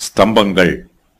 ஸ்தம்பங்கள்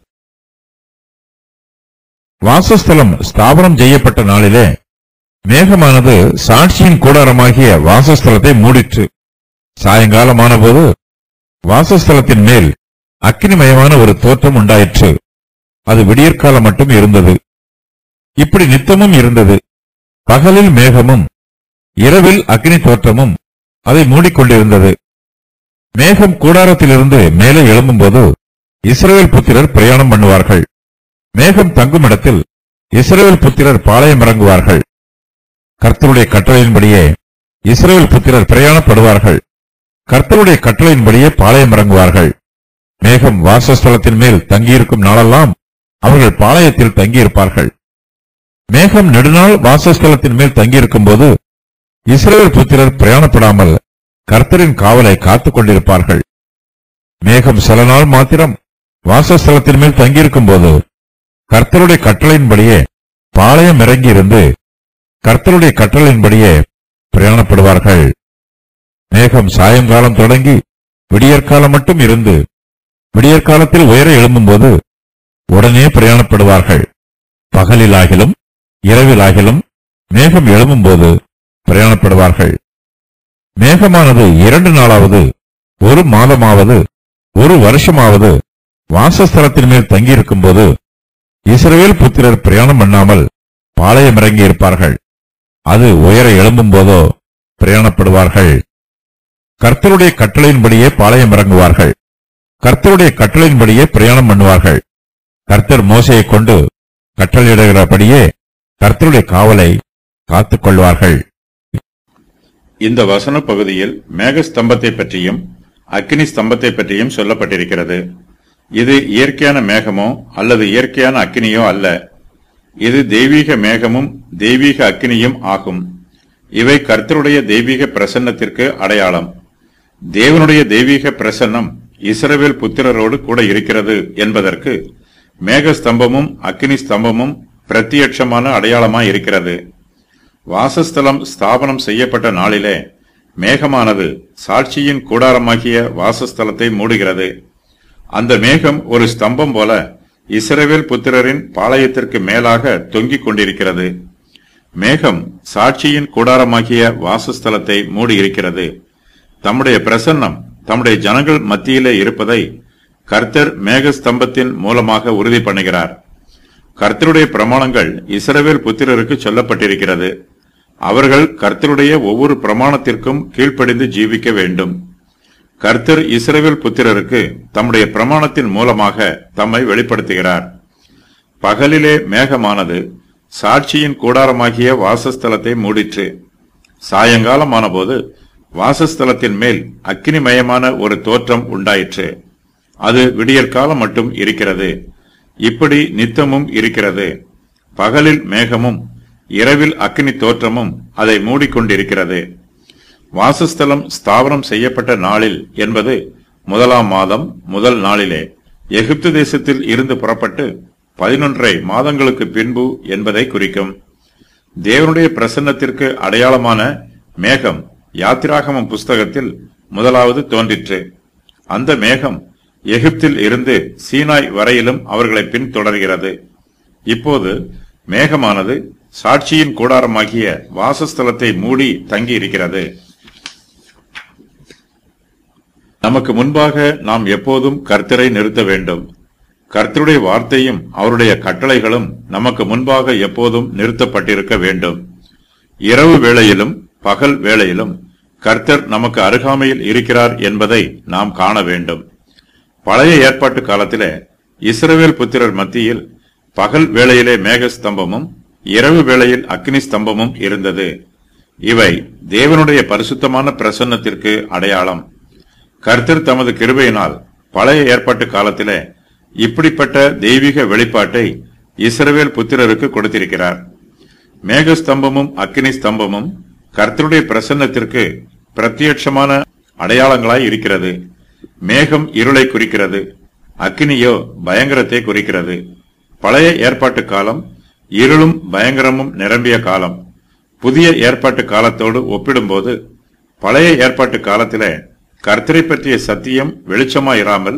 வாசஸ்தலம் ஸ்தாபனம் செய்யப்பட்ட நாளிலே மேகமானது சாட்சியின் கூடாரமாகிய வாசஸ்தலத்தை மூடிற்று சாயங்காலமானபோது வாசஸ்தலத்தின் மேல் அக்கினிமயமான ஒரு தோற்றம் உண்டாயிற்று அது விடியற்காலம் மட்டும் இருந்தது இப்படி நித்தமும் இருந்தது பகலில் மேகமும் இரவில் அக்னி தோற்றமும் அதை மூடிக்கொண்டிருந்தது மேகம் கூடாரத்திலிருந்து மேலே எழும்பும்போது இஸ்ரவேல் புத்திரர் பிரயாணம் பண்ணுவார்கள் மேகம் தங்கும் இடத்தில் இஸ்ரவேல் புத்திரர் பாளையம் இறங்குவார்கள் கர்த்தருடைய கட்டளையின்படியே இஸ்ரவேல் புத்திரர் பிரயாணப்படுவார்கள் கர்த்தருடைய கட்டளையின்படியே பாளையம் இறங்குவார்கள் மேகம் வாசஸ்தலத்தின் மேல் தங்கியிருக்கும் நாளெல்லாம் அவர்கள் பாளையத்தில் தங்கியிருப்பார்கள் மேகம் நெடுநாள் வாசஸ்தலத்தின் மேல் தங்கியிருக்கும் போது இஸ்ரவேல் புத்திரர் பிரயாணப்படாமல் கர்த்தரின் காவலை காத்துக் கொண்டிருப்பார்கள் மேகம் சில நாள் மாத்திரம் வாசஸ்தலத்தின் மேல் தங்கியிருக்கும் போது கர்த்தருடைய கட்டளையின்படியே பாளையம் இறங்கியிருந்து கர்த்தருடைய கட்டளையின்படியே பிரயாணப்படுவார்கள் மேகம் சாயங்காலம் தொடங்கி விடியற்காலம் மட்டும் இருந்து விடியற்காலத்தில் உயர எழும்பும்போது உடனே பிரயாணப்படுவார்கள் பகலிலாகிலும் இரவிலாகிலும் மேகம் எழும்பும்போது பிரயாணப்படுவார்கள் மேகமானது இரண்டு நாளாவது ஒரு மாதமாவது ஒரு வருஷமாவது வாசஸ்தலத்தின் மேல் தங்கியிருக்கும் போது இஸ்ரவேல் புத்திரர் பிரயாணம் பண்ணாமல் பாளையம் இறங்கி இருப்பார்கள் அது உயர எழும்பும் போதோ பிரயாணப்படுவார்கள் கர்த்தருடைய கட்டளையின்படியே பாளையம் இறங்குவார்கள் கர்த்தருடைய கட்டளையின்படியே பிரயாணம் பண்ணுவார்கள் கர்த்தர் மோசையை கொண்டு கட்டளையிடுகிறபடியே கர்த்தருடைய காவலை காத்துக் கொள்வார்கள் இந்த வசன பகுதியில் மேக ஸ்தம்பத்தை பற்றியும் அக்கினி ஸ்தம்பத்தை பற்றியும் சொல்லப்பட்டிருக்கிறது இது இயற்கையான மேகமோ அல்லது இயற்கையான அக்கினியோ அல்ல இது தெய்வீக மேகமும் தெய்வீக அக்கினியும் ஆகும் இவை கர்த்தருடைய தெய்வீக பிரசன்னத்திற்கு அடையாளம் தேவனுடைய தெய்வீக பிரசன்னம் இஸ்ரவேல் புத்திரரோடு கூட இருக்கிறது என்பதற்கு மேக ஸ்தம்பமும் அக்கினி ஸ்தம்பமும் பிரத்யட்சமான அடையாளமாய் இருக்கிறது வாசஸ்தலம் ஸ்தாபனம் செய்யப்பட்ட நாளிலே மேகமானது சாட்சியின் கூடாரமாகிய வாசஸ்தலத்தை மூடுகிறது அந்த மேகம் ஒரு ஸ்தம்பம் போல இஸ்ரவேல் புத்திரரின் பாளையத்திற்கு மேலாக தொங்கிக் கொண்டிருக்கிறது மேகம் சாட்சியின் கூடாரமாகிய வாசஸ்தலத்தை மூடியிருக்கிறது தம்முடைய பிரசன்னம் தம்முடைய ஜனங்கள் மத்தியிலே இருப்பதை கர்த்தர் மேக ஸ்தம்பத்தின் மூலமாக உறுதி பண்ணுகிறார் கர்த்தருடைய பிரமாணங்கள் இஸ்ரவேல் புத்திரருக்கு சொல்லப்பட்டிருக்கிறது அவர்கள் கர்த்தருடைய ஒவ்வொரு பிரமாணத்திற்கும் கீழ்ப்படிந்து ஜீவிக்க வேண்டும் கர்த்தர் இஸ்ரவேல் புத்திரருக்கு தம்முடைய பிரமாணத்தின் மூலமாக தம்மை வெளிப்படுத்துகிறார் பகலிலே மேகமானது சாட்சியின் கூடாரமாகிய வாசஸ்தலத்தை மூடிற்று சாயங்காலமானபோது வாசஸ்தலத்தின் மேல் அக்கினிமயமான ஒரு தோற்றம் உண்டாயிற்று அது விடியற்காலம் மட்டும் இருக்கிறது இப்படி நித்தமும் இருக்கிறது பகலில் மேகமும் இரவில் அக்கினி தோற்றமும் அதை மூடிக்கொண்டிருக்கிறது வாசஸ்தலம் ஸ்தாபனம் செய்யப்பட்ட நாளில் என்பது முதலாம் மாதம் முதல் நாளிலே எகிப்து தேசத்தில் இருந்து புறப்பட்டு பதினொன்றை மாதங்களுக்கு பின்பு என்பதை குறிக்கும் தேவனுடைய பிரசன்னத்திற்கு அடையாளமான மேகம் யாத்திராகமம் புஸ்தகத்தில் முதலாவது தோன்றிற்று அந்த மேகம் எகிப்தில் இருந்து சீனாய் வரையிலும் அவர்களை பின்தொடர்கிறது இப்போது மேகமானது சாட்சியின் கூடாரமாகிய வாசஸ்தலத்தை மூடி தங்கி இருக்கிறது நமக்கு முன்பாக நாம் எப்போதும் கர்த்தரை நிறுத்த வேண்டும் கர்த்தருடைய வார்த்தையும் அவருடைய கட்டளைகளும் நமக்கு முன்பாக எப்போதும் நிறுத்தப்பட்டிருக்க வேண்டும் இரவு வேளையிலும் பகல் வேளையிலும் கர்த்தர் நமக்கு அருகாமையில் இருக்கிறார் என்பதை நாம் காண வேண்டும் பழைய ஏற்பாட்டு காலத்திலே இஸ்ரவேல் புத்திரர் மத்தியில் பகல் வேளையிலே மேக ஸ்தம்பமும் இரவு வேளையில் அக்னி ஸ்தம்பமும் இருந்தது இவை தேவனுடைய பரிசுத்தமான பிரசன்னத்திற்கு அடையாளம் கர்த்தர் தமது கிருபையினால் பழைய ஏற்பாட்டு காலத்திலே இப்படிப்பட்ட தெய்வீக வெளிப்பாட்டை இஸ்ரவேல் புத்திரருக்கு கொடுத்திருக்கிறார் மேக ஸ்தம்பமும் அக்கினி ஸ்தம்பமும் கர்த்தருடைய பிரசன்னத்திற்கு பிரத்யட்சமான அடையாளங்களாய் இருக்கிறது மேகம் இருளை குறிக்கிறது அக்கினியோ பயங்கரத்தை குறிக்கிறது பழைய ஏற்பாட்டு காலம் இருளும் பயங்கரமும் நிரம்பிய காலம் புதிய ஏற்பாட்டு காலத்தோடு ஒப்பிடும்போது பழைய ஏற்பாட்டு காலத்திலே கர்த்தரை பற்றிய சத்தியம் வெளிச்சமாயிராமல்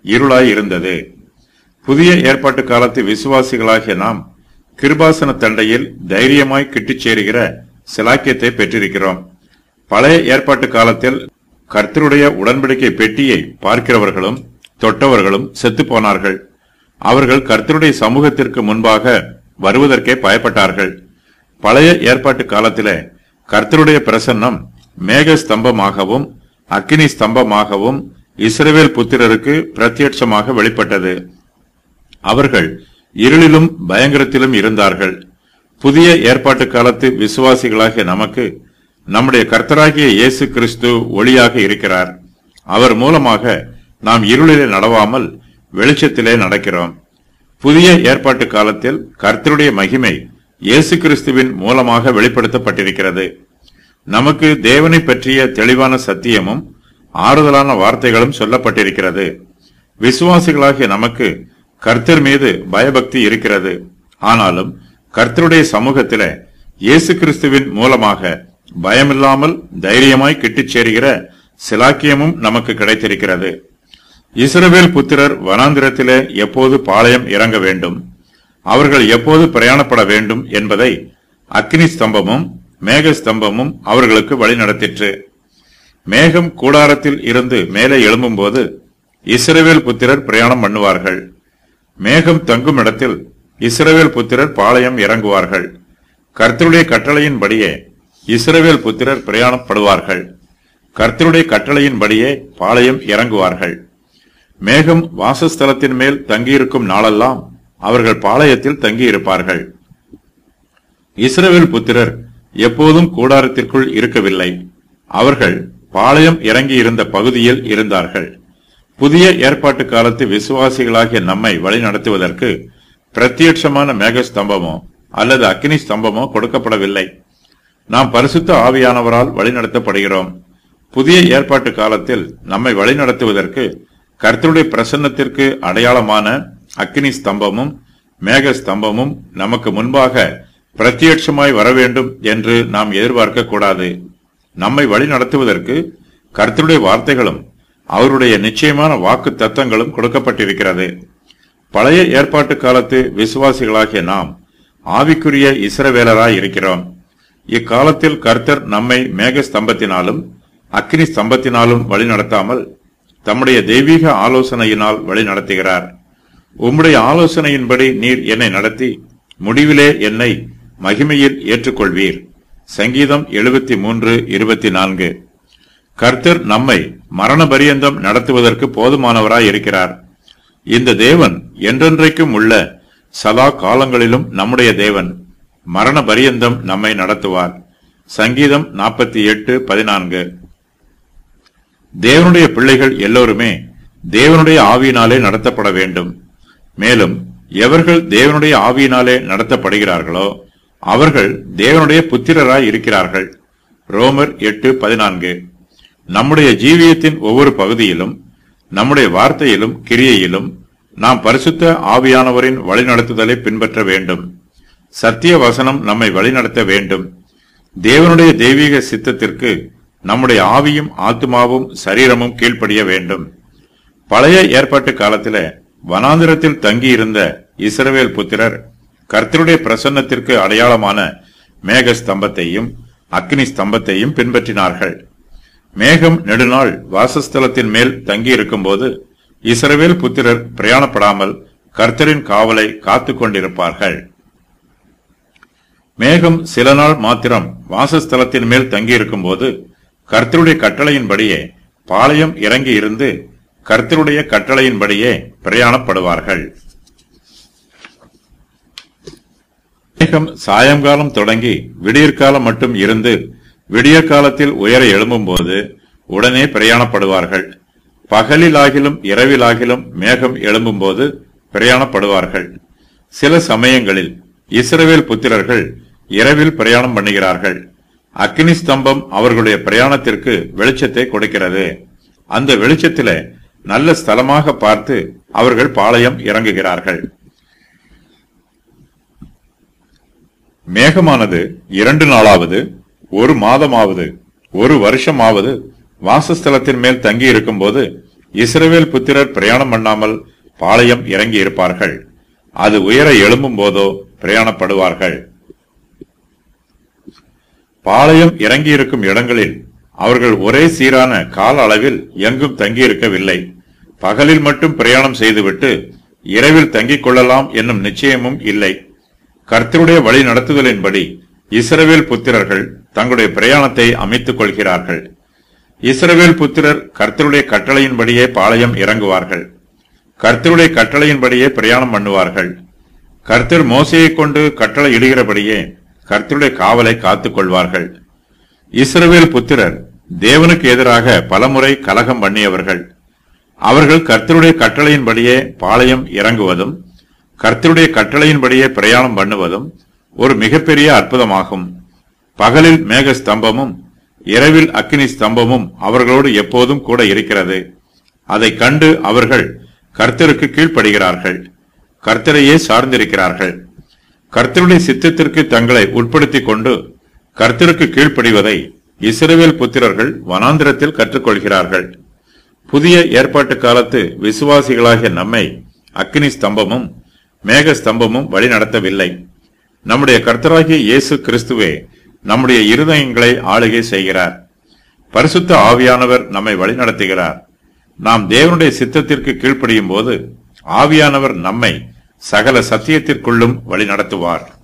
இருளாய் இருந்தது புதிய ஏற்பாட்டு காலத்து விசுவாசிகளாகிய நாம் கிருபாசன தண்டையில் தைரியமாய் கிட்டிச் சேருகிற சிலாக்கியத்தை பெற்றிருக்கிறோம் பழைய ஏற்பாட்டு காலத்தில் கர்த்தருடைய உடன்படிக்கை பெட்டியை பார்க்கிறவர்களும் தொட்டவர்களும் செத்து போனார்கள் அவர்கள் கர்த்தருடைய சமூகத்திற்கு முன்பாக வருவதற்கே பயப்பட்டார்கள் பழைய ஏற்பாட்டு காலத்திலே கர்த்தருடைய பிரசன்னம் மேக ஸ்தம்பமாகவும் அக்கினி ஸ்தம்பமாகவும் இஸ்ரவேல் புத்திரருக்கு பிரத்யட்சமாக வெளிப்பட்டது அவர்கள் இருளிலும் பயங்கரத்திலும் இருந்தார்கள் புதிய ஏற்பாட்டு காலத்து விசுவாசிகளாகிய நமக்கு நம்முடைய கர்த்தராகிய இயேசு கிறிஸ்து ஒளியாக இருக்கிறார் அவர் மூலமாக நாம் இருளிலே நடவாமல் வெளிச்சத்திலே நடக்கிறோம் புதிய ஏற்பாட்டு காலத்தில் கர்த்தருடைய மகிமை இயேசு கிறிஸ்துவின் மூலமாக வெளிப்படுத்தப்பட்டிருக்கிறது நமக்கு தேவனை பற்றிய தெளிவான சத்தியமும் ஆறுதலான வார்த்தைகளும் சொல்லப்பட்டிருக்கிறது விசுவாசிகளாகிய நமக்கு கர்த்தர் மீது பயபக்தி இருக்கிறது ஆனாலும் கர்த்தருடைய சமூகத்திலே இயேசு கிறிஸ்துவின் மூலமாக பயமில்லாமல் தைரியமாய் கிட்டிச் சேருகிற சிலாக்கியமும் நமக்கு கிடைத்திருக்கிறது இஸ்ரவேல் புத்திரர் வனாந்திரத்திலே எப்போது பாளையம் இறங்க வேண்டும் அவர்கள் எப்போது பிரயாணப்பட வேண்டும் என்பதை அக்னி ஸ்தம்பமும் மேக ஸ்தம்பமும் அவர்களுக்கு வழிநடத்திற்று மேகம் கூடாரத்தில் இருந்து மேலே எழும்பும்போது இஸ்ரவேல் புத்திரர் பிரயாணம் பண்ணுவார்கள் மேகம் தங்கும் இடத்தில் இஸ்ரவேல் புத்திரர் பாளையம் இறங்குவார்கள் கர்த்தருடைய கட்டளையின்படியே இஸ்ரவேல் புத்திரர் பிரயாணப்படுவார்கள் கர்த்தருடைய கட்டளையின்படியே பாளையம் இறங்குவார்கள் மேகம் வாசஸ்தலத்தின் மேல் தங்கியிருக்கும் நாளெல்லாம் அவர்கள் பாளையத்தில் தங்கியிருப்பார்கள் இஸ்ரவேல் புத்திரர் எப்போதும் கூடாரத்திற்குள் இருக்கவில்லை அவர்கள் பாளையம் இறங்கி இருந்த பகுதியில் இருந்தார்கள் புதிய ஏற்பாட்டு காலத்து விசுவாசிகளாகிய நம்மை வழிநடத்துவதற்கு பிரத்யட்சமான மேக ஸ்தம்பமோ அல்லது அக்கினி ஸ்தம்பமோ கொடுக்கப்படவில்லை நாம் பரிசுத்த ஆவியானவரால் வழிநடத்தப்படுகிறோம் புதிய ஏற்பாட்டு காலத்தில் நம்மை வழிநடத்துவதற்கு கர்த்தருடைய பிரசன்னத்திற்கு அடையாளமான அக்கினி ஸ்தம்பமும் மேக ஸ்தம்பமும் நமக்கு முன்பாக பிரத்யட்சமாய் வர வேண்டும் என்று நாம் எதிர்பார்க்க கூடாது நம்மை வழி நடத்துவதற்கு கர்த்தருடைய வார்த்தைகளும் அவருடைய நிச்சயமான வாக்கு தத்தங்களும் கொடுக்கப்பட்டிருக்கிறது பழைய ஏற்பாட்டு காலத்து விசுவாசிகளாகிய நாம் ஆவிக்குரிய இஸ்ரவேலராய் இருக்கிறோம் இக்காலத்தில் கர்த்தர் நம்மை மேக ஸ்தம்பத்தினாலும் அக்னி ஸ்தம்பத்தினாலும் வழி நடத்தாமல் தம்முடைய தெய்வீக ஆலோசனையினால் வழி நடத்துகிறார் உம்முடைய ஆலோசனையின்படி நீர் என்னை நடத்தி முடிவிலே என்னை மகிமையில் ஏற்றுக்கொள்வீர் சங்கீதம் எழுபத்தி மூன்று இருபத்தி நான்கு கர்த்தர் நம்மை மரண பரியந்தம் நடத்துவதற்கு போதுமானவராய் இருக்கிறார் இந்த தேவன் என்றென்றைக்கும் உள்ள சதா காலங்களிலும் நம்முடைய தேவன் மரண பரியந்தம் நம்மை நடத்துவார் சங்கீதம் நாற்பத்தி எட்டு பதினான்கு தேவனுடைய பிள்ளைகள் எல்லோருமே தேவனுடைய ஆவியினாலே நடத்தப்பட வேண்டும் மேலும் எவர்கள் தேவனுடைய ஆவியினாலே நடத்தப்படுகிறார்களோ அவர்கள் தேவனுடைய புத்திரராய் இருக்கிறார்கள் ரோமர் எட்டு பதினான்கு நம்முடைய ஜீவியத்தின் ஒவ்வொரு பகுதியிலும் நம்முடைய வார்த்தையிலும் கிரியையிலும் நாம் பரிசுத்த ஆவியானவரின் வழிநடத்துதலை பின்பற்ற வேண்டும் சத்திய வசனம் நம்மை வழிநடத்த வேண்டும் தேவனுடைய தெய்வீக சித்தத்திற்கு நம்முடைய ஆவியும் ஆத்துமாவும் சரீரமும் கீழ்ப்படிய வேண்டும் பழைய ஏற்பாட்டு காலத்தில வனாந்திரத்தில் தங்கியிருந்த இஸ்ரவேல் புத்திரர் கர்த்தருடைய பிரசன்னத்திற்கு அடையாளமான மேக ஸ்தம்பத்தையும் அக்னி ஸ்தம்பத்தையும் பின்பற்றினார்கள் மேகம் நெடுநாள் வாசஸ்தலத்தின் மேல் தங்கியிருக்கும் போது இஸ்ரவேல் புத்திரர் பிரயாணப்படாமல் கர்த்தரின் காவலை காத்துக் கொண்டிருப்பார்கள் மேகம் சில நாள் மாத்திரம் வாசஸ்தலத்தின் மேல் தங்கியிருக்கும் போது கர்த்தருடைய கட்டளையின்படியே பாளையம் இறங்கி இருந்து கர்த்தருடைய கட்டளையின்படியே பிரயாணப்படுவார்கள் மேகம் சாயங்காலம் தொடங்கி விடியற்காலம் மட்டும் இருந்து விடியற் காலத்தில் உயர எழும்பும்போது உடனே பிரயாணப்படுவார்கள் பகலிலாகிலும் இரவிலாகிலும் மேகம் எழும்பும்போது பிரயாணப்படுவார்கள் சில சமயங்களில் இஸ்ரவேல் புத்திரர்கள் இரவில் பிரயாணம் பண்ணுகிறார்கள் அக்னி ஸ்தம்பம் அவர்களுடைய பிரயாணத்திற்கு வெளிச்சத்தை கொடுக்கிறது அந்த வெளிச்சத்திலே நல்ல ஸ்தலமாக பார்த்து அவர்கள் பாளையம் இறங்குகிறார்கள் மேகமானது இரண்டு நாளாவது ஒரு மாதமாவது ஒரு வருஷமாவது வாசஸ்தலத்தின் மேல் தங்கி இருக்கும்போது இஸ்ரவேல் புத்திரர் பிரயாணம் பண்ணாமல் பாளையம் இறங்கி இருப்பார்கள் அது உயர எழும்பும் போதோ பிரயாணப்படுவார்கள் பாளையம் இறங்கியிருக்கும் இடங்களில் அவர்கள் ஒரே சீரான கால அளவில் எங்கும் தங்கியிருக்கவில்லை பகலில் மட்டும் பிரயாணம் செய்துவிட்டு இரவில் தங்கிக் கொள்ளலாம் என்னும் நிச்சயமும் இல்லை கர்த்தருடைய வழி நடத்துதலின்படி இஸ்ரவேல் புத்திரர்கள் தங்களுடைய பிரயாணத்தை அமைத்துக் கொள்கிறார்கள் இஸ்ரவேல் புத்திரர் கர்த்தருடைய கட்டளையின்படியே பாளையம் இறங்குவார்கள் கர்த்தருடைய கட்டளையின்படியே பிரயாணம் பண்ணுவார்கள் கர்த்தர் மோசையை கொண்டு கட்டளை இடுகிறபடியே கர்த்தருடைய காவலை காத்துக் கொள்வார்கள் இஸ்ரவேல் புத்திரர் தேவனுக்கு எதிராக பலமுறை கலகம் பண்ணியவர்கள் அவர்கள் கர்த்தருடைய கட்டளையின்படியே பாளையம் இறங்குவதும் கர்த்தருடைய கட்டளையின்படியே பிரயாணம் பண்ணுவதும் ஒரு மிகப்பெரிய அற்புதமாகும் பகலில் மேக ஸ்தம்பமும் இரவில் அக்கினி ஸ்தம்பமும் அவர்களோடு எப்போதும் கூட இருக்கிறது அதைக் கண்டு அவர்கள் கர்த்தருக்கு கீழ்ப்படுகிறார்கள் கர்த்தரையே சார்ந்திருக்கிறார்கள் கர்த்தருடைய சித்தத்திற்கு தங்களை உட்படுத்திக் கொண்டு கர்த்தருக்கு கீழ்ப்படிவதை இஸ்ரவேல் புத்திரர்கள் வனாந்திரத்தில் கற்றுக்கொள்கிறார்கள் புதிய ஏற்பாட்டு காலத்து விசுவாசிகளாகிய நம்மை அக்கினி ஸ்தம்பமும் மேக ஸ்தம்பமும் வழிநடத்தவில்லை நம்முடைய கர்த்தராகிய இயேசு கிறிஸ்துவே நம்முடைய இருதயங்களை ஆளுகை செய்கிறார் பரிசுத்த ஆவியானவர் நம்மை வழிநடத்துகிறார் நாம் தேவனுடைய சித்தத்திற்கு கீழ்ப்படியும் போது ஆவியானவர் நம்மை சகல சத்தியத்திற்குள்ளும் வழிநடத்துவார்